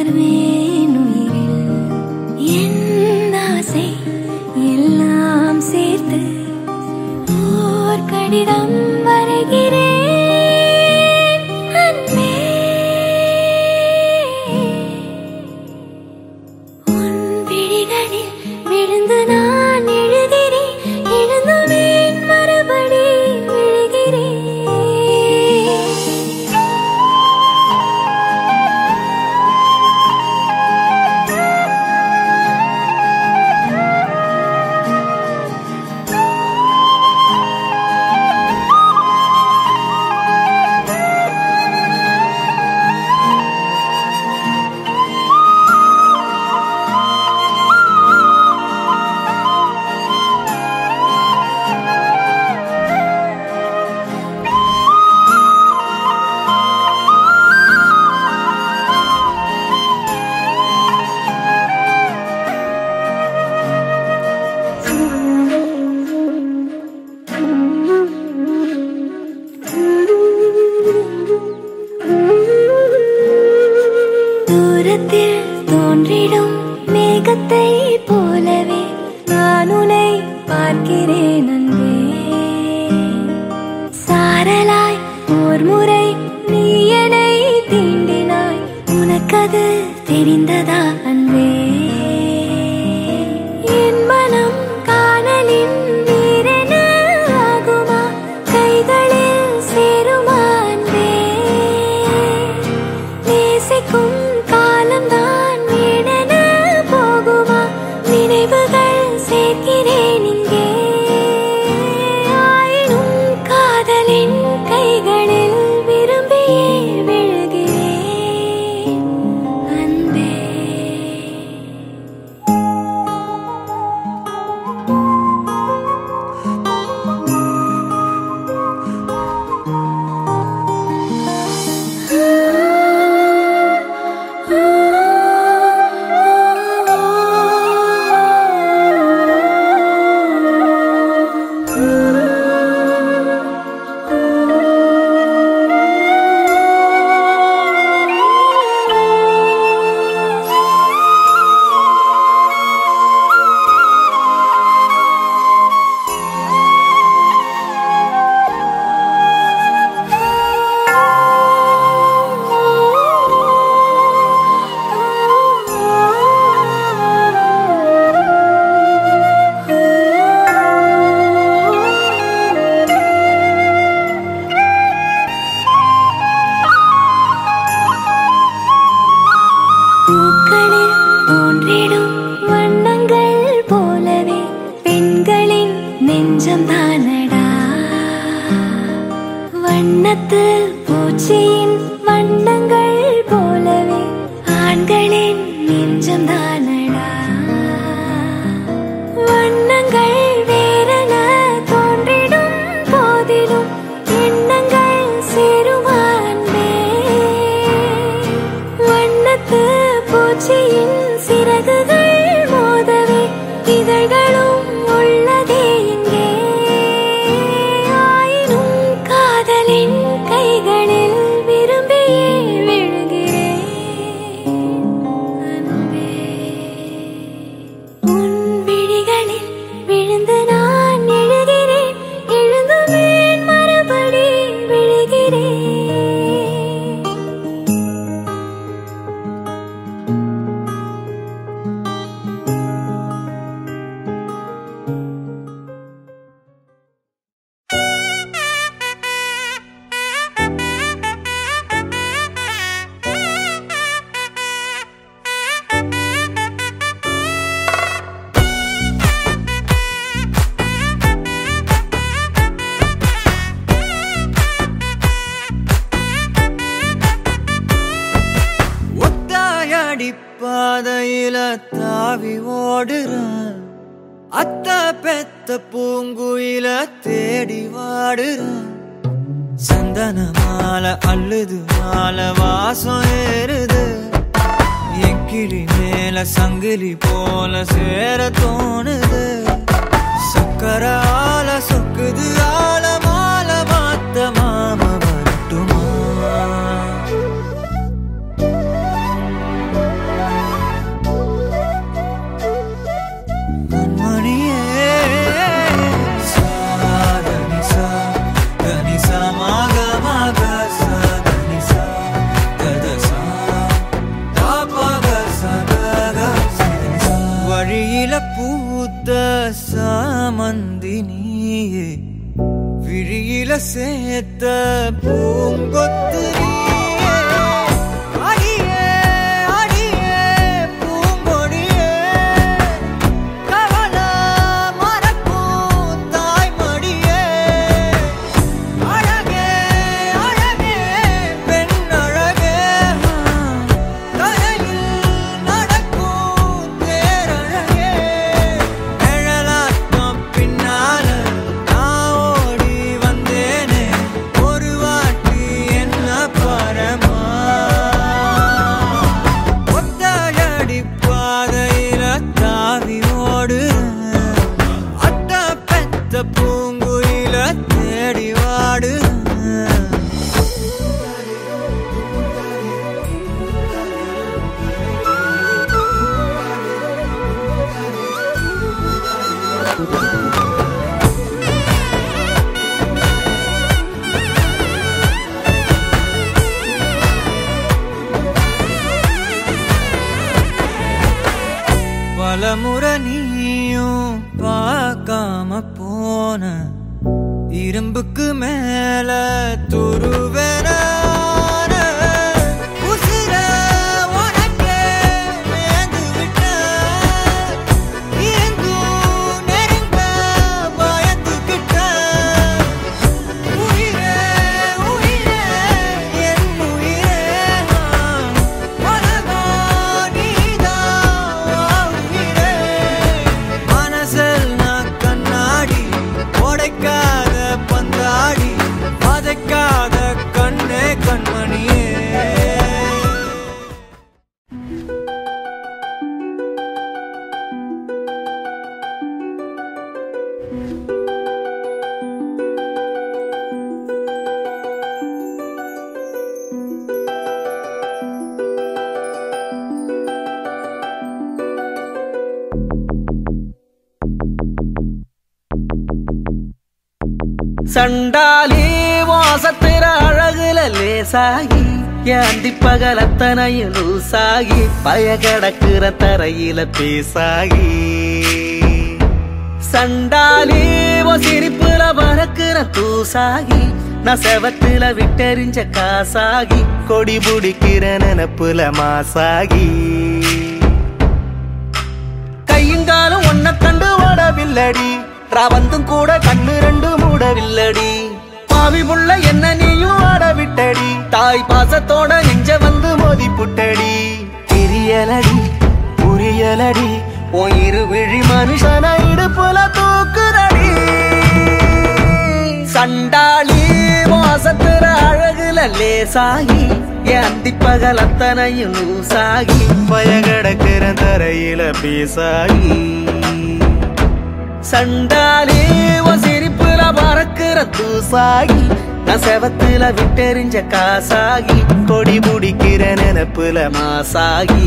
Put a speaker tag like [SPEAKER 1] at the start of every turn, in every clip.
[SPEAKER 1] உணர்வேன் உயிரில் என் ஆசை எல்லாம் சேர்த்து ஓர் கடிதம் வரைகிறேன் அன்பே உன் விழிகளில் விழுந்து நான் எழுகிறேன் எழுந்துவேன் மறுபடி விழுகிறேன் தூரத்தில் தோன்றிடும் மேகத்தை போலவே நான் உன்னை பார்க்கிறேன் அன்பே சாரலாய் ஓர் முறை நீ என்னை தீண்டினாய் உனக்கது தெரிந்ததா அன்பே என் மனம் காணலின் நீரென ஆகுமா கைகளில் சேருமா அன்பே நேசிக்கும் காலம்தான் வீணென போகுமா நினைவுகள் சேர்க்கிறேன் இங்கே ஆயினும் காதலின் கைகளில் விரும்பியே விழுகிறேன் அன்பே பூக்களில் தோன்றிடும் வண்ணங்கள் போலவே பெண்களின் நெஞ்சம் தானடா வண்ணத்து பூச்சியின் வண்ணங்கள் போலவே ஆண்களின் நெஞ்சம் தானடா வண்ணங்கள் வேறென தோன்றிடும் போதிலும் எண்ணங்கள் சேருமா அன்பே வண்ணத்து பூச்சியின் சிறகுகள் மோதவே இதழ்களும் உள்ளதே இங்கே ஆயினும் காதலின் கைகளில் விரும்பியே விழுகிறேன் அன்பே உன் விழிகளில் விழுந்து நான் எழுகிறேன் எழுந்துவேன் மறுபடி விழுகிறேன்
[SPEAKER 2] ஒத்தாயடி பாதையில தாவி ஓடுறான் அத்த பெத்த பூங்குயில தேடி வாடுறான் சந்தன மாலை அள்ளுது மாலை வாசம் ஏறுது என் கிளி மேல சங்கிலி போல சேர தோணுது சக்கர ஆல சொக்குது ஆல மால மாத்த மாம வரட்டுமா சேர்த்த பூங்கொத்து நீயே. அடியே, அடியே, பூங்கொடியே. கவலை மறக்கும் தாய்மடியே. அழகே, அழகே, பெண் அழகே. தலையில் நடக்கும் தேரழகே. நிழலாட்டம் பின்னால நான் ஓடி வந்தேனே. ஒரு வாட்டி என்ன பாரமா ஒத்தையடி பாதையில தாவி ஓடுறேன். அத்த பெத்த பூங்குயில தேடி வாடுறேன். பலமுறை நீயும் பார்க்காம போன இரும்புக்கு மேல துருவேன உசிர உனக்கே நேர்ந்து விட்டேன். இருந்தும் நெருங்க பயந்துகிட்டேன். உயிரே, உயிரே, என் உயிரே நான். உலகம் நீதான் உன் உயிரே. மனசில் நான் கண்ணாடி உடைக்காத பந்தாடி வதைக்காத கண்ணே கண்மணியே
[SPEAKER 3] சண்டாலி வாசத்திர அழகுல லேசாகி ஏந்தி பகலத்தனையும் லூசாகி பய கிடக்குற தரையில பேசாகி சண்டாலி உன் சிரிப்புல பறக்குற தூசாகி நான் செவத்துல விட்டெறிஞ்ச காசாகி கொடி பிடிக்கிற நினப்புல மாசாகி கையுங்காலும் ஒன்ன கண்டு ஓடவில்லடி ராவந்தும் கூட கண்ணு ரெண்டு மூடவில்லடி பாவி புள்ள என்ன நீயும் ஆட விட்டடி தாய் பாசத்தோட நெஞ்ச வந்து மோதி புட்டடி தெரியலடி புரியலடி உன் இரு விழி மனுஷன இடுப்புல தூக்குதடி சண்டாளி மோசத்துற அழகுல லேசாகி என் அந்தி பகல் அத்தனையும் லூசாகி பயகடக்கிற தரையில பேசாகி சண்டாலி உன் சிரிப்புல பறக்குற தூசாகி நான் செவத்துல விட்டெறிஞ்ச காசாகி கொடி முடிக்கிற நினப்புல மாசாகி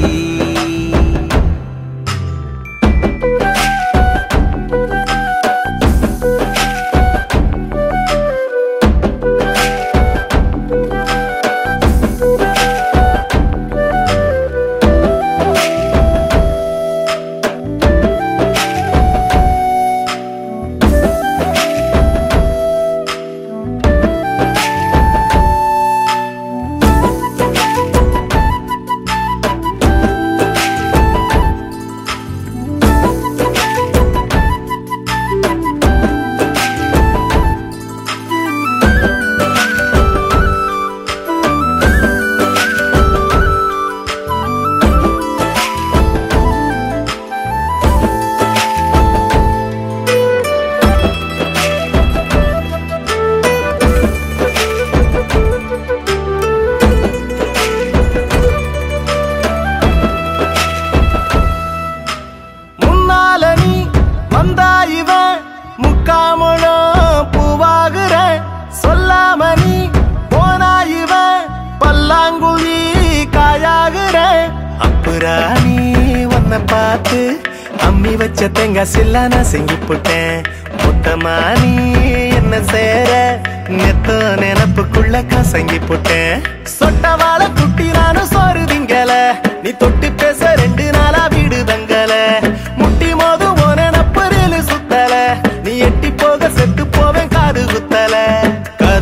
[SPEAKER 3] முன்னால நீ வந்தா இவன் முக்காமலும் பூவாகுற சொல்லாம நீ போனா இவன் பல்லாங்குழி காயாகுற அப்புறா நீ உன்னை பார்த்து அம்மி வச்ச தேங்காய் சில்லா நான் செஞ்சு போட்டேன் மொத்தமா நீ என்ன சேர நெத்த நினப்புக்குள்ள கசங்கி போட்டேன் சொட்டவாள குட்டி நானும் சோறு திங்கல நீ தொட்டு பேச ரெண்டு நாளா வீடு தங்கல முட்டி மோது ஓன நப்பரில் சுத்தல நீ எட்டி போக செத்து போவேன் காது குத்தல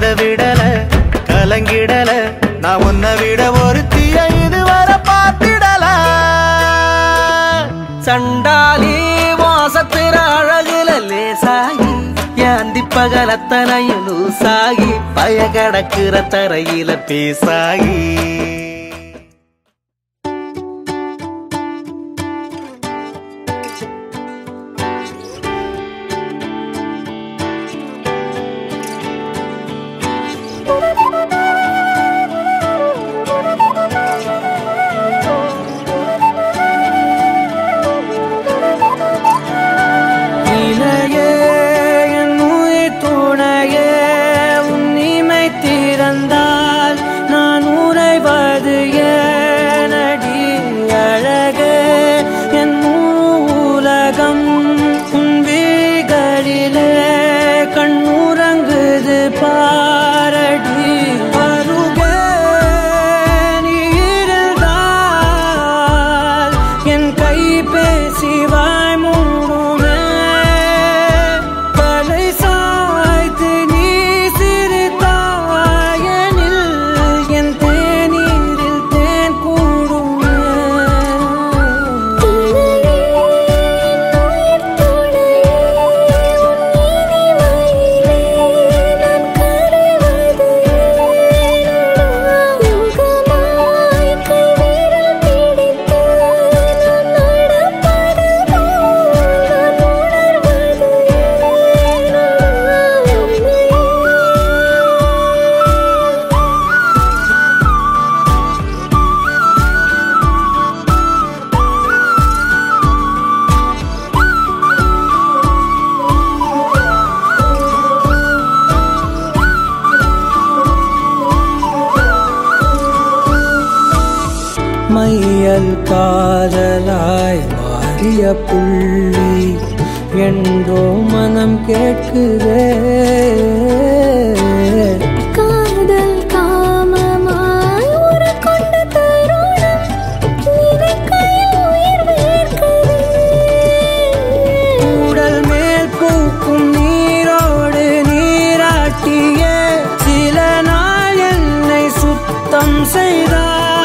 [SPEAKER 3] கண்டாலே வாசத்திர அழகுல லேசாகி ஏந்தி பகலத்தனையும் லூசாகி பய கடக்குற தரையில பேசாகி
[SPEAKER 2] இணையே என் உயிர் துணையே உன் இமை திறந்தால் நான் உறைவது ஏனடி அழகே என் உலகம் உன் விழிகளிலே கண்ணுறங்குது பாரடி அருகே நீ இருந்தால் என் கை பேசி வாய் மூடுமே தலை சாய்த்து நீ சிரித்தாயனில் என் தேநீரில் தேன் கூடுமே மையல் காதலாய் மாறிய புள்ளி என்றோ மனம் கேட்குதே
[SPEAKER 1] காதல் காமமாய் உருக்கொண்ட தருணம் நினைக்கையில் உயிர் வேர்க்குதே
[SPEAKER 2] உடல் மேல் பூக்கும் நீரோடு நீராட்டிய சில நாள் என்னை சுத்தம் செய்தாய்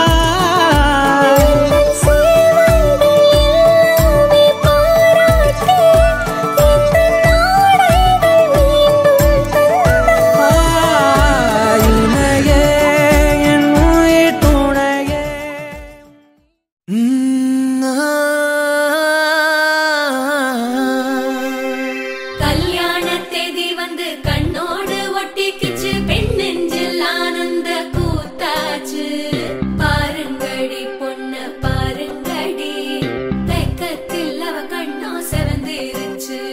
[SPEAKER 2] இணையே என் உயிர் துணையே
[SPEAKER 1] கல்யாண தேதி வந்து கண்ணோடு ஒட்டிக்கிச்சு பெண் நெஞ்சில் ஆனந்த கூத்தாச்சு பாருங்கடி பொண்ண பாருங்கடி வெக்கத்தில் அவ கண்ணோ செவந்திருச்சு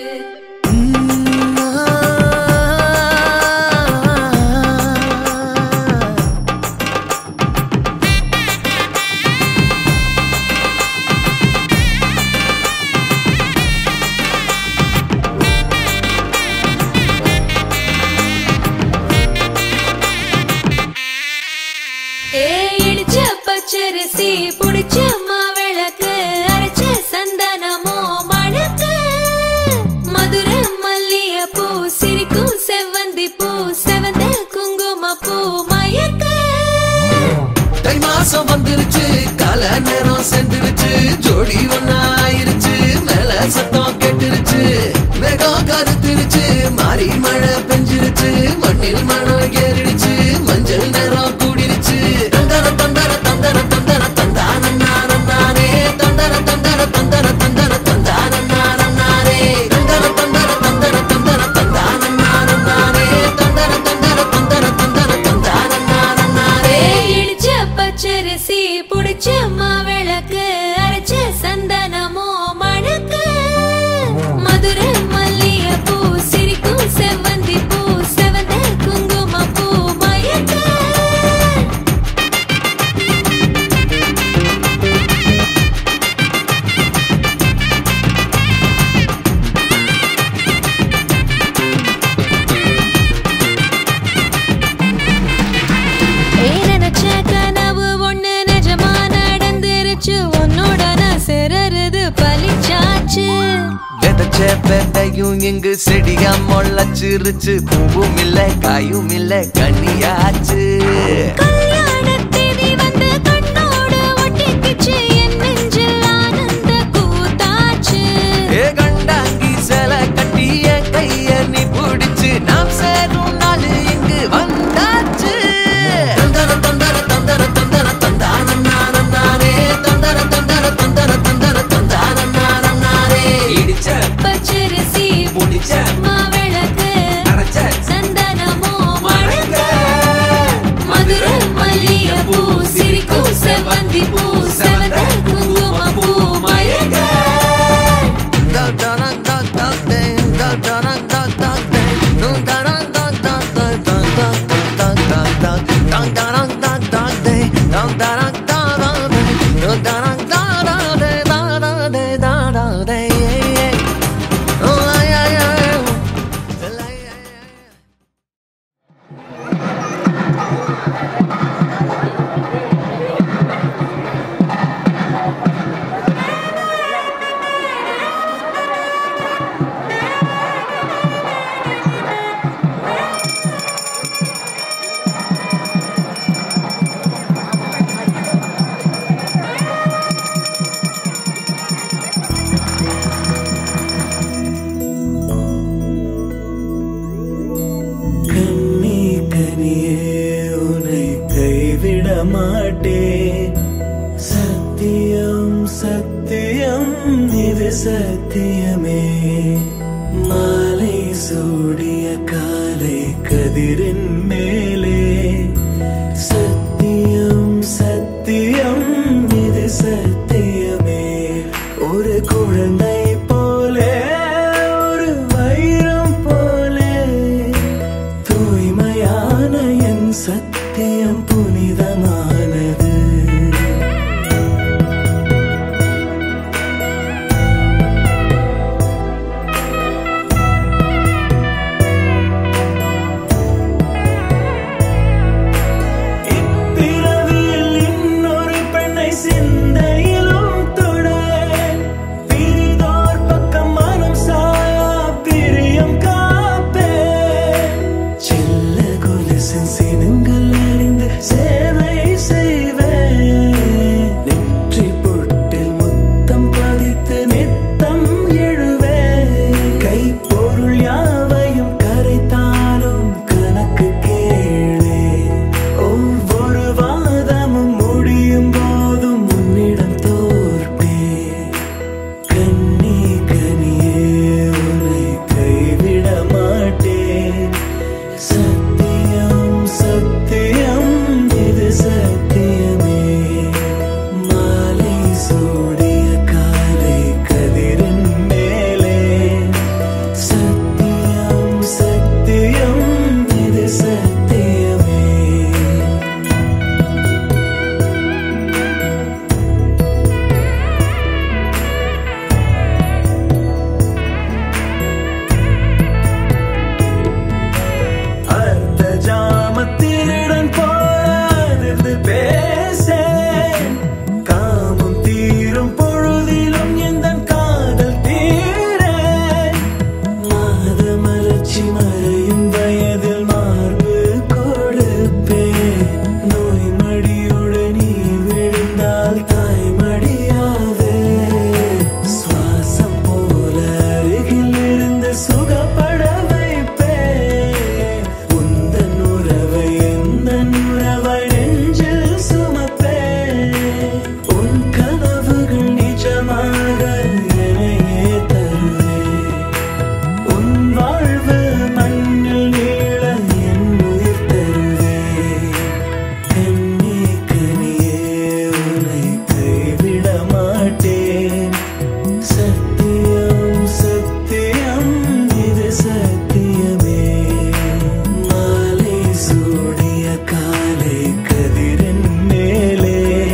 [SPEAKER 1] ஏ இடிச்ச பச்சரிசி புடிச்ச மாவிளக்கு அரைச்ச சந்தனமோ மணக்கு மதுர மல்லிய பூ சிரிக்கும் செவ்வந்தி பூ செவந்த குங்கும பூ மயக்க
[SPEAKER 3] தை மாசம் வந்துருச்சு கால நேரம் சென்றுருச்சு ஜோடி ஒன்னாயிருச்சு மேல சத்தம் கெட்டுருச்சு மேகம் கருத்துருச்சு மாறி மழை பெஞ்சிருச்சு மண்ணில் மணம் ஏறிடுச்சு மஞ்சள் நேரம் கூடிருச்சு தந்தர தந்தர தந்தர தந்தர தந்தான நானே தந்தர தந்தர தந்தர தந்தர தந்தான நானே தந்தர தந்தர தந்தர தந்தர தந்தான நானே தந்தர தந்தர தந்தர தந்தர தந்தான நானே
[SPEAKER 1] ஏ இடிச்ச பச்சரிசி புடிச்ச மாவிளக்கு அரைச்ச சந்தனமோ மணக்கு மதுர மல்லிய பூ சிரிக்கும் செவ்வந்தி பூ செவந்த குங்கும பூ மயக்க ஏ நினைச்ச கனவு ஒண்ணு நிஜமா நடந்துருச்சு உன்னோட நான் சிறருது பலிச்சாச்சு
[SPEAKER 3] விதைச்ச விதையும் இங்கு செடியா முளைச்சிருச்சு பூவும் இல்ல காயும் இல்ல கனியாச்சு
[SPEAKER 1] கல்யாண தேதி வந்து கண்ணோடு ஒட்டிக்கிச்சு என் நெஞ்சில் ஆனந்த கூத்தாச்சு
[SPEAKER 2] சத்தியம் இது சத்தியமே மாலை சூடிய காலை கதிரின் மேலே சத்தியம் சத்தியம் இது சத்தியமே ஒரு குழந்தை போலே ஒரு வைரம் போலே தூய்மையான என் சத்தியம் புனிதமானது இப்பிறவியில் இன்னொரு பெண்ணை சிந்தையிலும் தொட பிரிதோர் பக்கம் மனம் சாயா பிரியம் காப்பே செல்ல கொலுசின் சினங்கள் அறிந்து சேவை செய்வேன் நெற்றி பொட்டில் முத்தம் பதித்து நித்தம் எழுவேன் கைப்பொருள் யாவையும் கரைத்தாலும் கணக்கு கேளே ஒவ்வொரு வாதமும் முடியும் போதும் உன்னிடம் தோற்பே கண்ணி கனியே உன்னை கைவிட மாட்டேன் சத்தியம் சத்தியம் இது சத்தியமே மாலை சூடிய காலை கதிரின் மேலே சத்தியம் சத்தியம் இது சத்தியமே அர்த்த ஜாமத்திருடன் போராது பேசேன் காமம் தீரும் பொழுதிலும் எந்த காதல் தீரேன் மாத மலர்ச்சி மறையும் வயதில் மார்பு கொடுப்பேன் நோய் மடியோடு நீ விழுந்தால் தாய் மடியாவே சுவாசம் போல அருகில் இருந்து சுகப்பட வைப்பேன் உந்தன் உறவை எந்த உறவை நெஞ்சில் சுமப்பேன் உன் கனவுகள் நிஜமாக என்னையே தருவேன் உன் வாழ்வு மண்ணில் நீள என் உயிர் தருவேன் கண்ணி கனியே உன்னை கைவிட மாட்டேன் சத்தியம் சத்தியம் இது சத்தியமே மாலை சூடிய காலை கதிரின் மேலே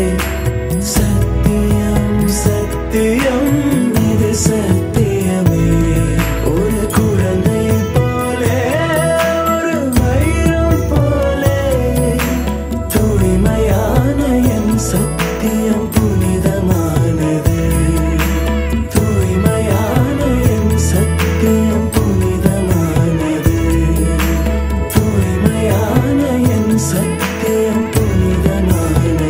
[SPEAKER 2] சத்தியம் சத்தியம் இது சத்தியமே ஒரு குழந்தை போலே ஒரு வைரம் போலே தூய்மையான என் சத்தியம் புனிதமானது தூய்மையான என் சத்தியம் புனிதமானது தூய்மையான என் சத்தியம் புனிதமானது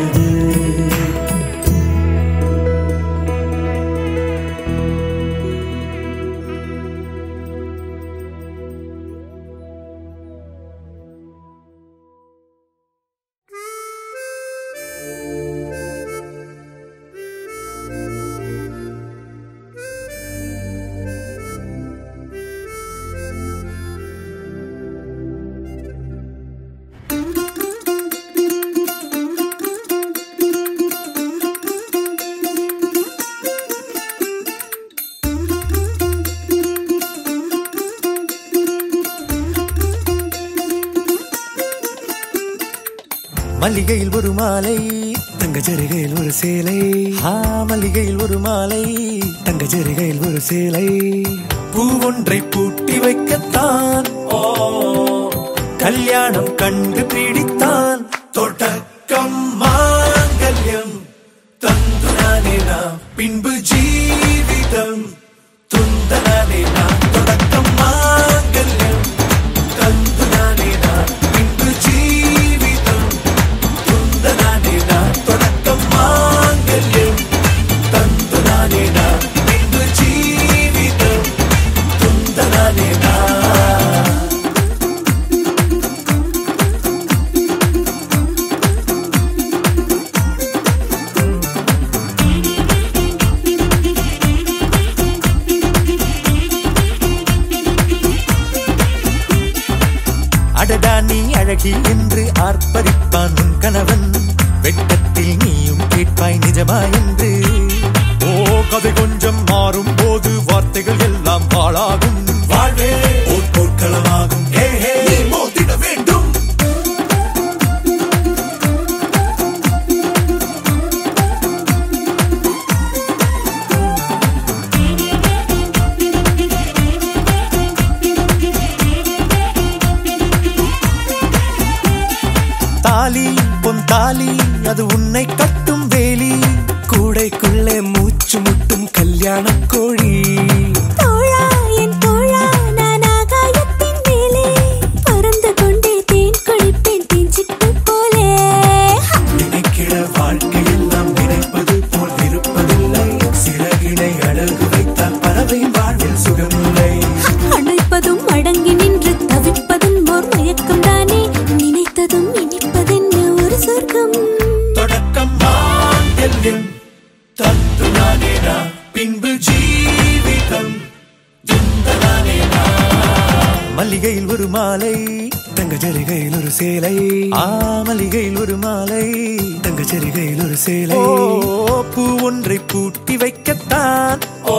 [SPEAKER 4] மல்லிகையில் ஒரு மாலை தங்க ஜரிகையில் ஒரு சேலை ஆ மல்லிகையில் ஒரு மாலை தங்க ஜரிகையில் ஒரு சேலை பூ ஒன்றை பூட்டி வைக்கத்தான் ஓ கல்யாணம் கண்டு பிடித்தான் தொடக்கம் மாங்கல்யம் தந்துனானே நாம் பின்பு ஜீவிதம் துந்தனானே நாம் தொடக்கம் மாங்கல்யம் தந்துனானே நாம் பின்பு ஜீவிதம் துந்தனானே நாம் தொடக்கம் மாங்கல்யம் தந்துனானே நாம் பின்பு ஜீவிதம் துந்தனானே நாம்
[SPEAKER 1] ஆ
[SPEAKER 4] வாழ்க்கை என்று ஆர்ப்பரிப்பான் உன் கணவன் வெட்கத்தில் நீயும் கேட்பாய் நிஜமா என்று ஓ கதை கொஞ்சம் மாறும் போது வார்த்தைகள் எல்லாம் பாழாகும் வாழ்வே ஓர் போர்க்களமாகும் ஹே ஹே நீ மோதிட வேண்டும் தாலி பொன் தாலி அது உன்னை கட்டும் வேலி கூடைக்குள்ளே மூச்சு முட்டும் கல்யாண கோழி
[SPEAKER 1] தோழா என் தோழா நான் ஆகாயத்தின் மேலே பறந்து கொண்டே தேன் குடிப்பேன் தேஞ்சிட்டு போலே
[SPEAKER 4] நினைக்கிற வாழ்க்கையெல்லாம் நினைப்பது போல் இருப்பதில்லை சிறகினை அழகு வைத்தால் பறவை வாழ்வில் சுகமில்லை
[SPEAKER 1] அழைப்பதும் அடங்கி நின்று தவிப்பதும் ஓர் மயக்கம் தானே நினைத்ததும் இனிப்பதென்ன ஒரு சொர்க்கம்
[SPEAKER 4] தொடக்கம் மாங்கல்யம் தத்து நானேனா பின்பு ஜீவிதம் துந்தனானேனா மல்லிகையில் ஒரு மாலை தங்க ஜரிகையில் ஒரு சேலை ஆ மல்லிகையில் ஒரு மாலை தங்க ஜரிகையில் ஒரு சேலை பூ ஒன்றை பூட்டி வைக்கத்தான் ஓ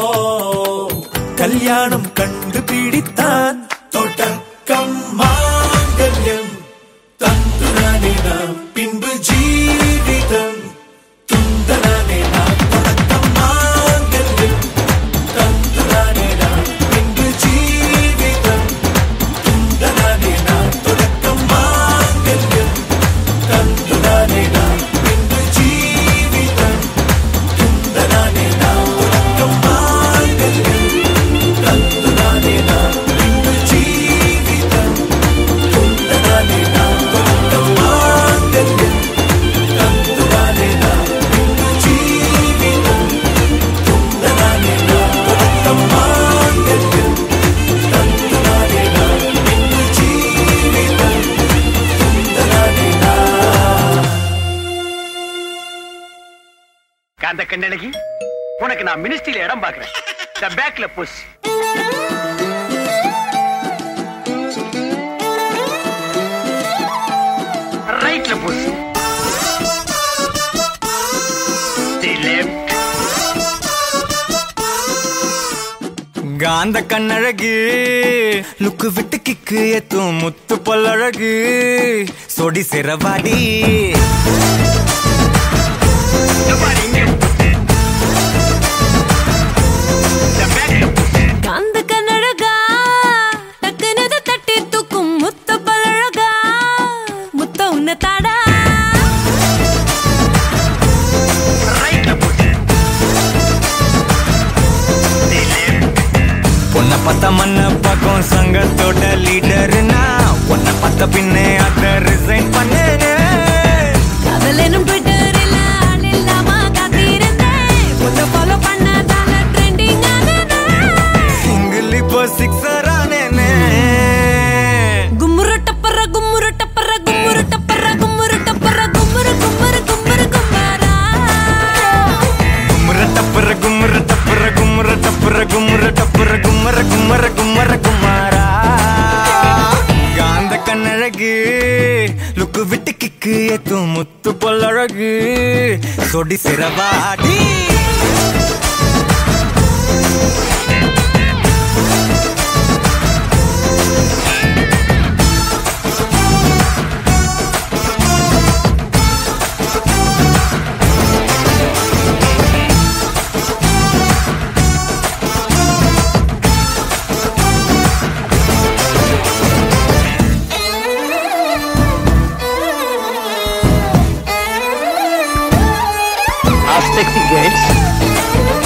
[SPEAKER 4] கல்யாணம் கண்டு பிடித்தான் தொடக்கம் மாங்கல்யம் தந்துரானே நாம் பின்பு ஜீவிதம் துந்தனானே நாம் தொடக்கம் மாங்கல்யம் தந்துரானே நாம் பின்பு ஜீவிதம் துந்தனானே நாம் தொடக்கம் மாங்கல்யம் தந்துரானே நாம் பின்பு ஜீவிதம் துந்தனானே நாம் தொடக்கம் மாங்கல்யம் தந்துரானே நாம் பின்பு ஜீவிதம் துந்தனானே நாம் தொடக்கம் மாங்கல்யம் தந்துரானே நாம் பின்பு ஜீவிதம் துந்தனானே நாம் தொடக்கம் மாங்கல்யம் தந்துரானே நாம் பின்பு ஜீவிதம் துந்தனானே நாம்
[SPEAKER 5] காந்த கண்ணழகி உனக்கு நான் மினிஸ்ட்ரியில இடம் பாக்குறேன் த பேக்ல புஷ் ரைட்ல புஷ் லெஃப்ட்
[SPEAKER 3] காந்த கண்ணழகு லுக்கு விட்டு கிக்கு ஏத்தும் முத்து பல்லழகு சொடி சிறவாடி
[SPEAKER 1] காந்த கண்ணழகா டக்குனது தட்டி தூக்கும் முத்த பழகா முத்த உன்ன தாடா
[SPEAKER 3] உன்னை பார்த்த மண்ண பக்கம் சங்கத்தோட லீடர்னா உன்னை பார்த்த பின்னே அத ரிசைன் பண்ணேனே
[SPEAKER 1] காதலனும் ட்விட்டரில் ஆள் இல்லாம காத்திருந்தேன் உன்னை ஃபாலோ பண்ணதால ட்ரெண்டிங்
[SPEAKER 3] சிங்கிள் இப்போ சிக்ஸர் ஆனேனே
[SPEAKER 1] கும்முரு டப்பர கும்முரு டப்பர கும்முரு டப்பர கும்முரு டப்பர கும்முரு கும்முரு கும்முரு கும்மாரா
[SPEAKER 3] கும்முற டப்புற கும்முற டப்புற கும்முற டப்புற கும்முற டப்புற கும்மர கும்மர கும்மர குமாரா காந்த கண்ணழகு லுக்கு விட்டு கிக்கு ஏத்தும் முத்து பொல்லழகு சொடி சிறவாடி
[SPEAKER 5] sexy girls.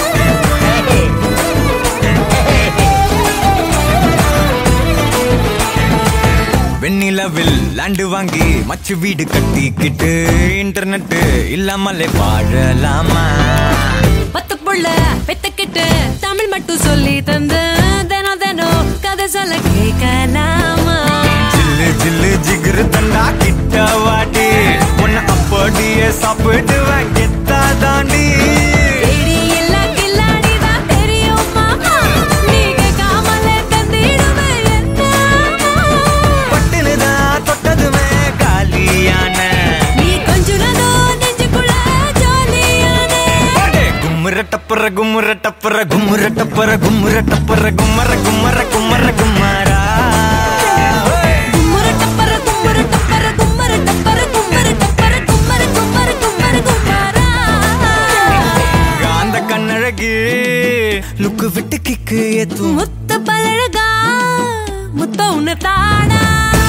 [SPEAKER 3] வெண்ணிலவில் லேண்டு வாங்கி மச்சு வீடு கட்டிக்கிட்டு இன்டர்நெட் இல்லாமலே வாழலாமா
[SPEAKER 1] பத்து புள்ள பெத்துக்கிட்டு தமிழ் மட்டும் சொல்லி தந்து தினம் தினம் கதை சொல்ல கேட்கலாமா
[SPEAKER 3] ஜில்லு ஜில்லு ஜிகிரு தண்டா கிட்ட வாடி உன்னை அப்படியே சாப்பிடுவேன் கெத்தா தாண்டி
[SPEAKER 1] தேடி எல்லா கில்லாடிதான் தெரியும் மாமா நீங்க காமலே தந்திடுவேன் என்ன
[SPEAKER 3] பட்டுனுதான் தொட்டதுமே
[SPEAKER 4] கும்முற டப்பர கும்முற டப்பர கும்முற டப்பர கும்முற டப்பர கும்மர கும்மர கும்மர கும்மாரா
[SPEAKER 1] கும்மரு டப்பர கும்மரு டப்பர கும்மரு டப்பர கும்மரு டப்பர கும்மரு கும்மரு கும்மரு கும்மரா
[SPEAKER 4] காந்த கண்ணழகு லுக்கு விட்டு கிக்கு ஏத்தும்
[SPEAKER 1] முத்த பழகா முத்த உன்னை தாடா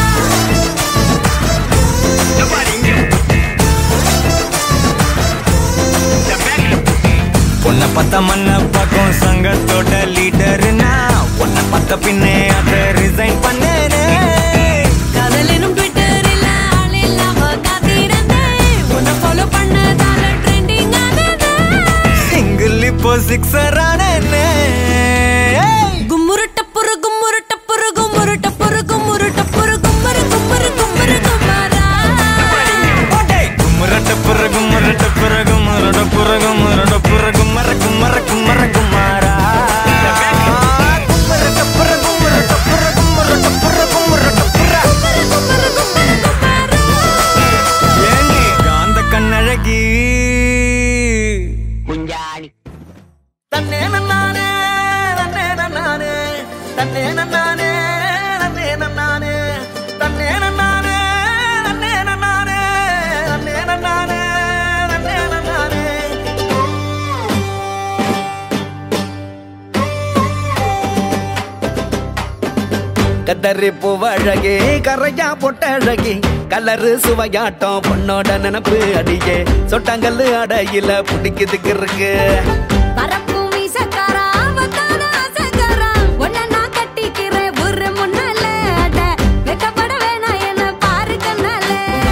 [SPEAKER 4] உன்னை பார்த்த மண்ண பக்கம் சங்கத்தோட லீடர்னா உன்னை பார்த்த பின்னே அதை ரிசைன் பண்ணேனே
[SPEAKER 1] காதலினும் ட்விட்டரில் ஆள் இல்லாம காத்திருந்தேன் உன்னை ஃபாலோ பண்ணதால ட்ரெண்டிங் ஆனது
[SPEAKER 4] சிங்கிள் இப்போ சிக்ஸர் ஆனேனே
[SPEAKER 1] கும்முரு டப்புரு கும்முரு டப்புரு கும்முரு டப்புரு கும்முரு டப்புரு கும்மரு கும்மரு கும்மரு கும்மரா
[SPEAKER 4] கும்மரட்ட பிறகு மரட்ட பிறகு மரட பிறகு மரட பிறகு மர கும்மர கும்மர குமாரா கும்மரட்ட பிறகு மரட்ட பிறகு மரட்ட பிறகு மரட்ட பிற
[SPEAKER 1] கும்மரு கும்மரு கும்மரா
[SPEAKER 4] ஏண்டி காந்த கண்ணழகி
[SPEAKER 5] குஞ்சாணி
[SPEAKER 3] தன்னே நன்னானே தன்னே நன்னானே தன்னே நன்னானே தன்னே நன்னானே தன்னே நன்னானே தன்னே நன்னானே தன்னே நன்னானே தன்னே நன்னானே கத்தரி பூவழகே கரையா பொட்டழகி கலரு சுவையாட்டம் பொண்ணோட நினப்பு அடியே சொட்டாங்கல்லு அடையில பிடிக்குதுக்கு இருக்கு
[SPEAKER 1] பரப்பு மீசக்காரா வந்தான ஆசைக்காரா உன்னை நான் கட்டிக்கிறேன் ஒரு முன்னால அட வெக்கப்பட வேணாம் என்ன பாரு கண்ணால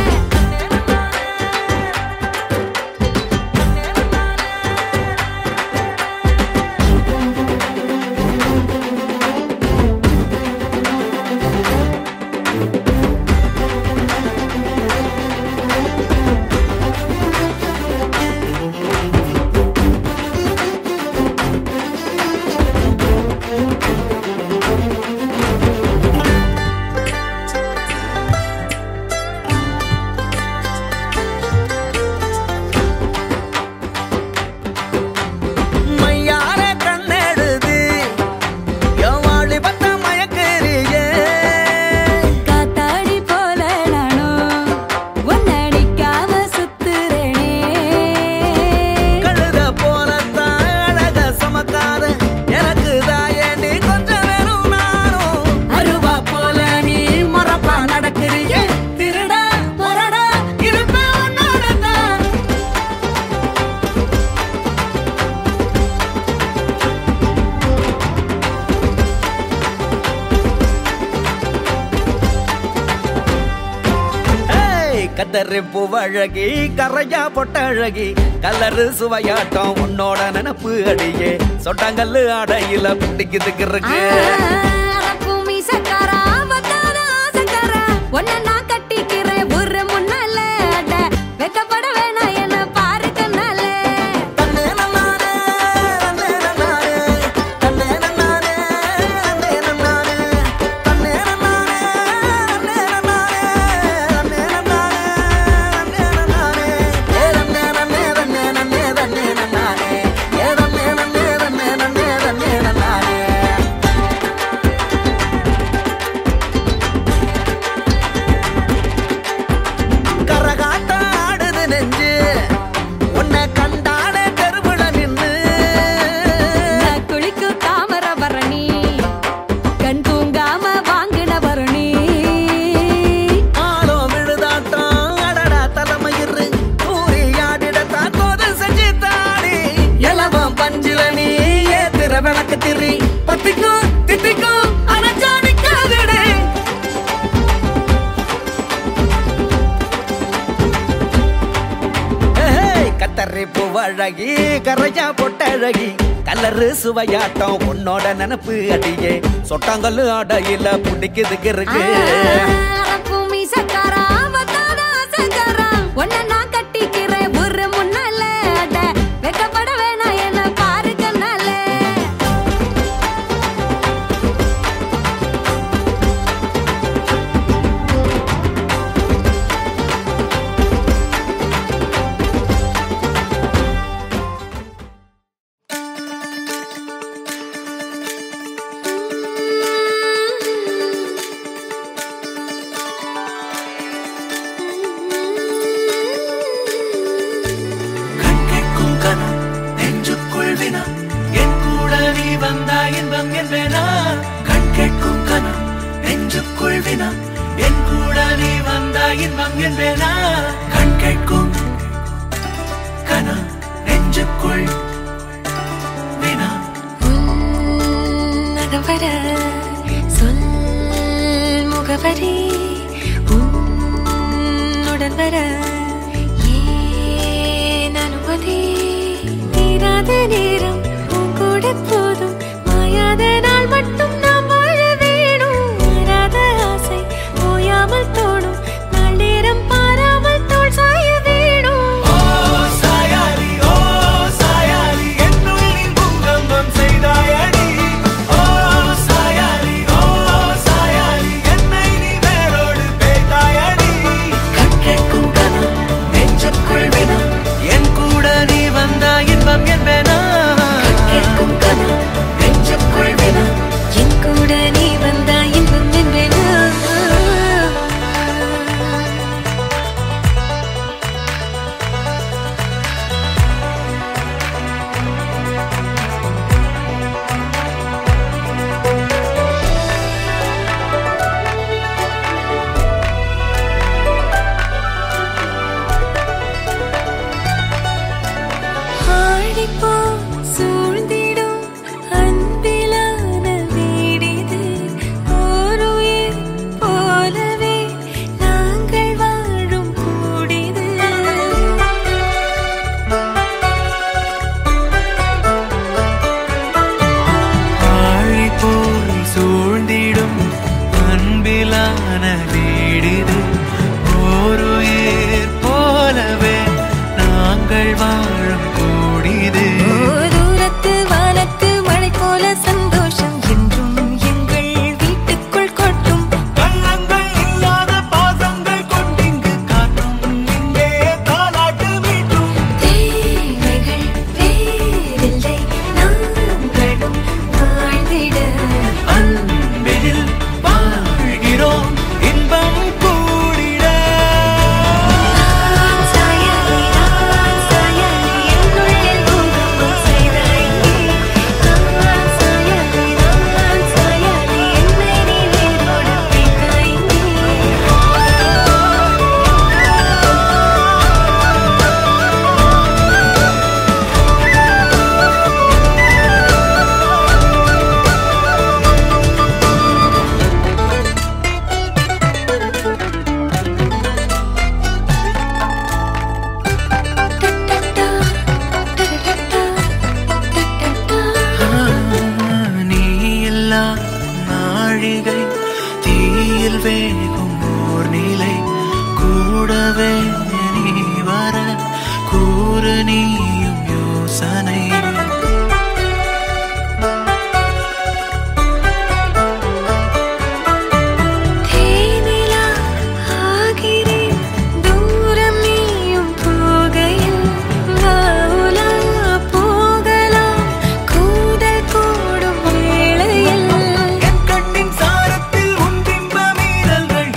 [SPEAKER 3] மையார கண்ணெடுது எவாளி பத்த மயக்கறியே
[SPEAKER 1] காத்தாடி போல நானும் உன்னடிக்காம சுத்துறேனே
[SPEAKER 3] கழுத போலத்தான் அழக சமக்காத எனக்கு தாயண்டி கொஞ்சம் வேணும் நானும் அருவா போல நீ மரப்பா நடக்கிறியே திருடா முரடா இருப்பேன் உன்னோட தான் ஏய், கத்தரி பூவழகி கரையா பொட்டழகி கலரு சுவையாட்டம் உன்னோட நினப்பு அடியே சொட்டாங்கல்லு அடையில பிடிக்குதுக்கு இருக்கு
[SPEAKER 1] அரப்பு மீசக்காரா வந்தான ஆசைக்காரா உன்னை நான் கட்டிக்கிறேன் ஒரு முன்னால அட வெக்கப்பட வேணாம் என்ன பாரு கண்ணால
[SPEAKER 3] தன்னே நன்னானே, தன்னே நன்னானே, தன்னே நன்னானே, தன்னே நன்னானே, தன்னே நன்னானே, தன்னே நன்னானே, தன்னே நன்னானே, தன்னே நன்னானே. ஏ தன்னே நன்னே, தன்னே நன்னே, தன்னே நன்னானே. ஏ தன்னே நன்னே, தன்னே நன்னே, தன்னே நன்னானே. கரகாட்டம் ஆடுது நெஞ்சு உன்னை கண்டானே தெருவுல நின்னு
[SPEAKER 1] நான் குளிக்கும் தாமர பரணி கண் தூங்காம வாங்கின பரணி
[SPEAKER 3] ஆளோ விழுதாட்டம் அடடா தலைமயிறு கூறி ஆடிடத்தான் கோது செஞ்சு தாடி இளவம் பஞ்சில நீ ஏத்துற விளக்கு திரி பத்திக்கும் தித்திக்கும் அனச்சா நிக்காதடே ஏய், கத்தரி பூவழகி கரையா பொட்டழகி கலரு சுவையாட்டம் உன்னோட நினப்பு அடியே சொட்டாங்கல்லு அடையில பிடிக்குதுக்கு இருக்கு
[SPEAKER 1] அரப்பு மீசக்காரா வந்தான ஆசைக்காரா உன்னை நான் கட்டிக்கிறேன் ஒரு முன்னால அட வெக்கப்பட வேணாம் என்ன பாரு கண்ணால
[SPEAKER 2] தினம் என் கூட நீ வந்தா இன்பம் என்பேனா கண் கேட்கும் கனம் நெஞ்சுக்குள் வினம் என் கூட நீ வந்தா இன்பம் என்பேனா கண் கேட்கும் கனம் நெஞ்சுக்குள் வினம்
[SPEAKER 1] உன்னகம் வர சொல் முகவரி உன்னுடன் வர ஏன் அனுமதி தீராத நேரம் உன் கூட போதும் மாயாத நாள் மட்டும் நாம் வாழ வேணும் மாறாத ஆசை ஓயாமல் தோணும் நாள் நேரம் பாராமல் தோல் சாய வேணும்
[SPEAKER 2] ஓ சாயாரி ஓ சாயாரி என்னுள்ளில் பூகம்பம் செய்தாயடி ஓ சாயாரி ஓ சாயாரி என்னை நீ வேரோடு பேய்த்தாயடி கண் கேட்கும் கனம் நெஞ்சுக்குள் வினம் என் கூட நீ வந்தா இன்பம் என்பேனா கேட்கும் கனம் நெஞ்சுக்குள் வினம்
[SPEAKER 1] என் கூட நீ வந்தா இன்பம் என்பேனா ஆடிப்போ சூழ்ந்திடும் அன்பிலான வீடிது ஓருயிர் போலவே நாங்கள் வாழும் கூடிது
[SPEAKER 2] ஆழி போல் சூழ்ந்திடும் அன்பிலான வீடிது ஓருயிர் போலவே நாங்கள் வாழும் கூடிது
[SPEAKER 1] தூரத்து வானத்து மழை போல சந்தோஷம் என்றும் எங்கள் வீட்டுக்குள் கொட்டும்
[SPEAKER 2] கள்ளங்கள் இல்லாத பாசங்கள் கொண்டிங்கு காற்றும் இங்கே தாலாட்டு மீட்டும்
[SPEAKER 1] தேவைகள் வேறில்லை நாங்களும் வாழ்ந்திட
[SPEAKER 2] அன்பில் வாழ்கிறோம் இன்பம் கூடிட
[SPEAKER 1] சாயாலி நான் சாயாலி என்னுள்ளில் பூகம்பம் செய்தாய் நான் சாயாலி நான் சாயாலி என்னை நீ வேரோடு பிரித்தாய்
[SPEAKER 2] நீ இல்லா நாழிகை தீயில் வேகும் ஓர் நிலை கூடவே நீ வர கூறு நீயும் யோசனை
[SPEAKER 1] தேனிலா ஆகிறேன் தூரம் நீயும் போகையில் வாவுலா போகலாம் கூடல் கூடும் வேளையில்
[SPEAKER 2] என் கண்ணின் சாரத்தில் உன் பிம்ப மீறல்கள்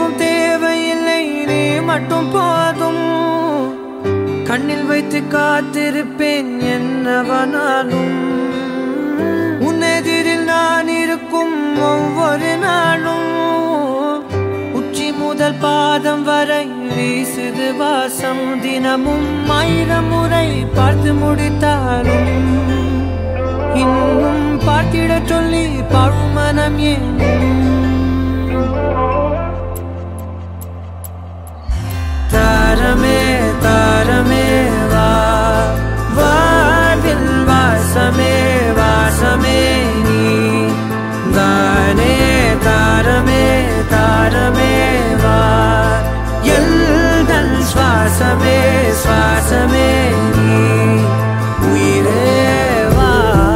[SPEAKER 6] எதுவும் தேவையில்லை நீ மட்டும் போதும் கண்ணில் வைத்து காத்திருப்பேன் என்னவனாலும் உன்னெதிரில் நான் இருக்கும் ஒவ்வொரு நாளும் உச்சி முதல் பாதம் வரை வீசுது வாசம் தினமும் ஆயிரம் முறை பார்த்து முடித்தாலும் இன்னும் பார்த்திடச் சொல்லி பழுமனம் ஏன் தாரமே தாரமே வா வாழ்வில் வாசமே வாசமே நீ தானே தாரமே தாரமே வா எல்தல் சுவாசமே சுவாசமே நீ உயிரே வா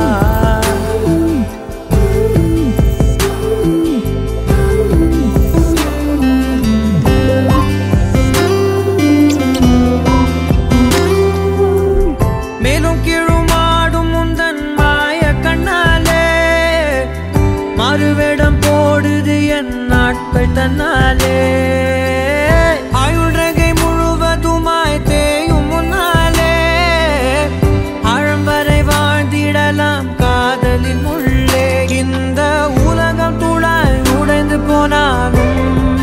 [SPEAKER 6] மேலும் கீழுமாடும் முந்தன் மாய கண்ணாலே மறுவேடம் போடுது என் நாட்கள் தன்னாலே ஆயுள் ரகை முழுவதுமாய் தேயும் முன்னாலே ஆழம் வரை வாழ்ந்திடலாம் காதலின் உள்ளே இந்த உலகம் துளாய் உடைந்து போனாலும்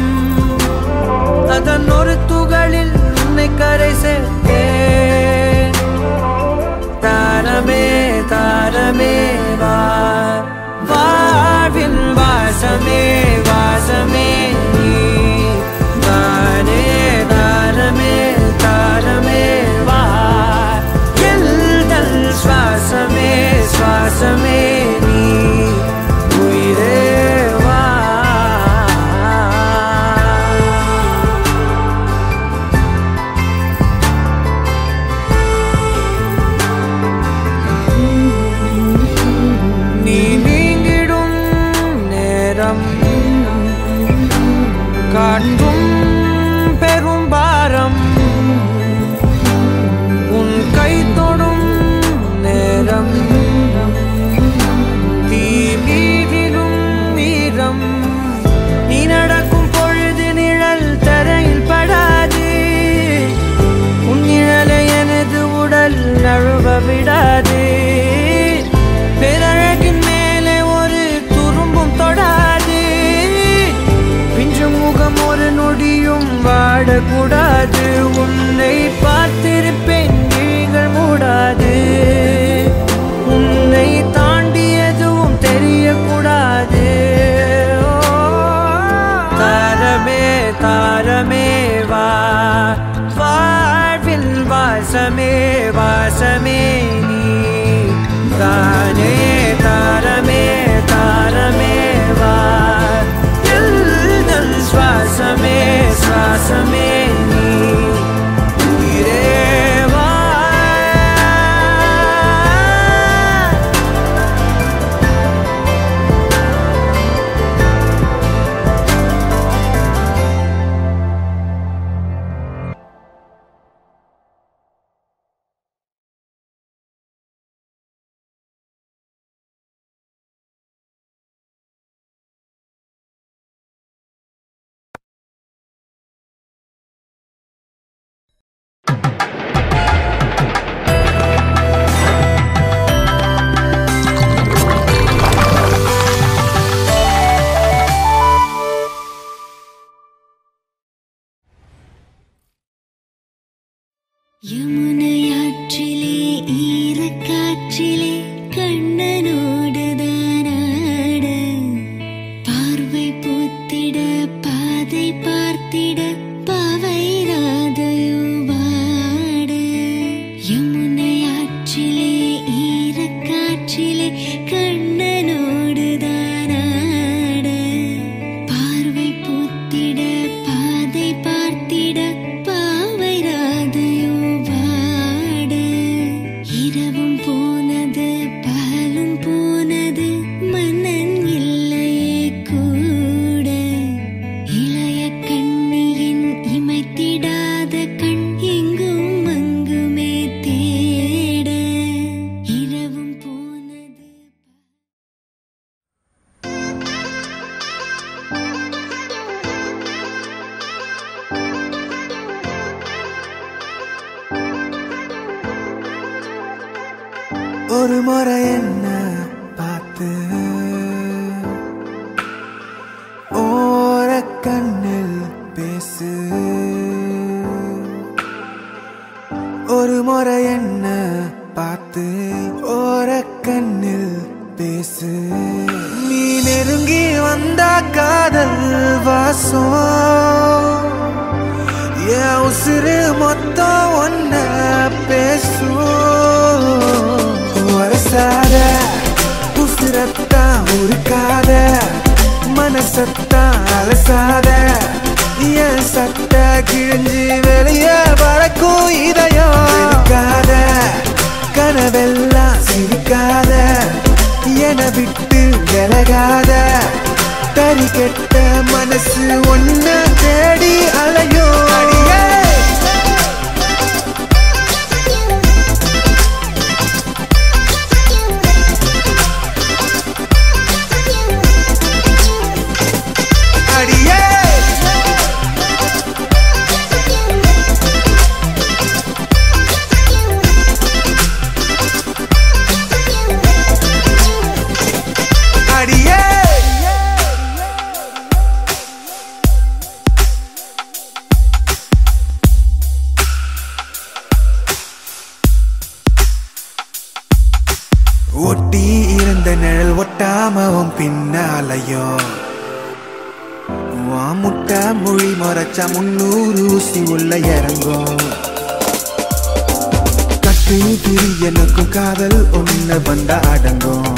[SPEAKER 6] அதன் ஒரு துகளில் உன்னை கரை சேர்த்தேன் தாரமே தாரமே வா வாழ்வின் வாசமே வாசமே நீ தானே தாரமே தாரமே வா எல்தல் சுவாசமே சுவாசமே நீ உயிரே வா நீ நீங்கிடும் நேரம் காட்டும் பெரும் பாரம் உன் கை தொடும் நேரம் தீ மீதிலும் வீரம் நீ நடக்கும் பொழுது நிழல் தரையில் படாது உன் நிழலை எனது உடல் நழுவ விடாது பேரழகின் மேலே ஒரு துரும்பும் தொடாது பிஞ்சு முகம் ஒரு நொடியும் வாடக்கூடாது உன்னை பார்த்திருப்பேன் விழிகள் மூடாது உன்னை தாண்டி எதுவும் தெரியக்கூடாது ஓ, தாரமே தாரமே வா வாழ்வில் வாசமே வாசமே நீ தானே தாரமே தாரமே வா எல்தல் சுவாசமே சுவாசமே நீ உயிரே வா
[SPEAKER 1] யமுனையாற்றிலே ஈரக்காற்றிலே கண்ணனோடுதான் ஆட பார்வை பூத்திட பாதை பார்த்திட பாவை ராதையோ வாட யமுனையாற்றிலே ஈரக்காற்றிலே கண்ணனோடுதான் ஆட பார்வை பூத்திட பாதை பார்த்திட பாவை ராதையோ வாட இரவும் போனது பகலும் போனது மன்னன் இல்லையே கூட இளைய கண்ணியின் இமைத்திடாத கண் எங்கும் அங்குமே தேட இரவும் போனது
[SPEAKER 6] ஒரு முறை என்ன பார்த்து ஓர கண்ணில் பேசு ஒரு முறை என்ன பார்த்து ஓர கண்ணில் பேசு நீ நெருங்கி வந்தா காதல் வாசம் என் உசுறு மொத்தம் ஒன்ன பேசும் வரசாத உசுரத்தான் உருக்காத மனசத்தான் அலசாத என் சட்ட கிழிஞ்சு வெளியே பறக்கும் இதயம் இருக்காத கனவெல்லாம் சிரிக்காத என விட்டு விலகாத தறி கெட்ட மனசு ஒன்ன தேடி அலையும் அடியே அடியே அடியே ஒட்டி இருந்த நிழல் ஒட்டாம உன் பின்னாலையோ உன் முட்டை மொழி மறைச்சா முன்னூறு ஊசி உள்ள இறங்கும் கட்டு திரி எனக்கும் காதல் ஒண்ணு வந்தா அடங்கும்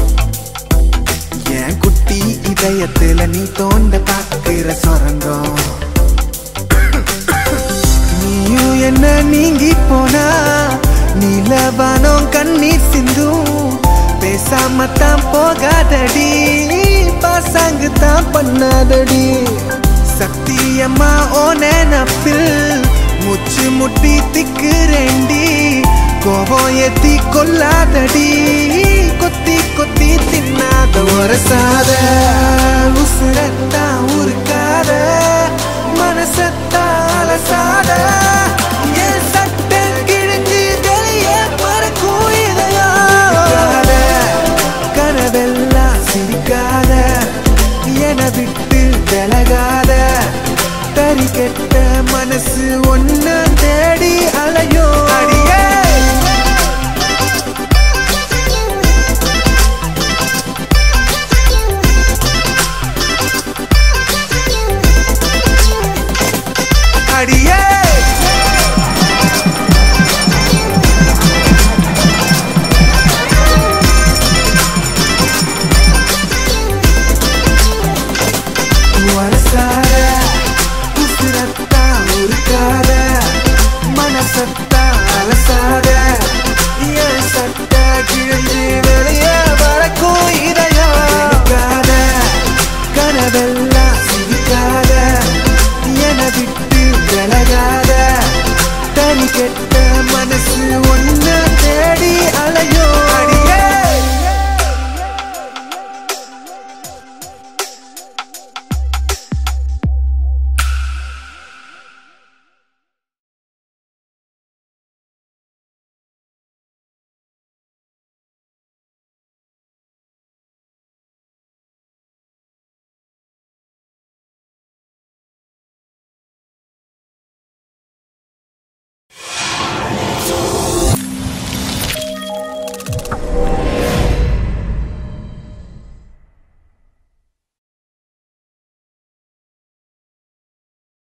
[SPEAKER 6] என் குட்டி இதயத்துல நீ தோண்ட பாக்குற சொரங்கம் நீயும் என்ன நீங்கி போனா நீலவானம் கண்ணீர் சிந்தும் பேசாம தான் போகாதடி பாசாங்கு தான் பண்ணாதடி சத்தியம்மா ஓ நினப்பில் முச்சு முட்டி திக்குறேண்டி கோபம் ஏத்தி கொல்லாதடி கொத்தி கொத்தி தின்னாத ஒரசாத உசுரத்தான் உருக்காத மனசத்தான் அலசாத என் சட்டை கிழிஞ்சு வெளியே பறக்கும் இதயம் கனவெல்லாம் சிரிக்காத என விட்டு விலகாத தறி கெட்ட மனசு ஒன்ன தேடி அலையோ அடியே அடியே வரசார உசுரத்தான் உருக்காத மனசத்தான்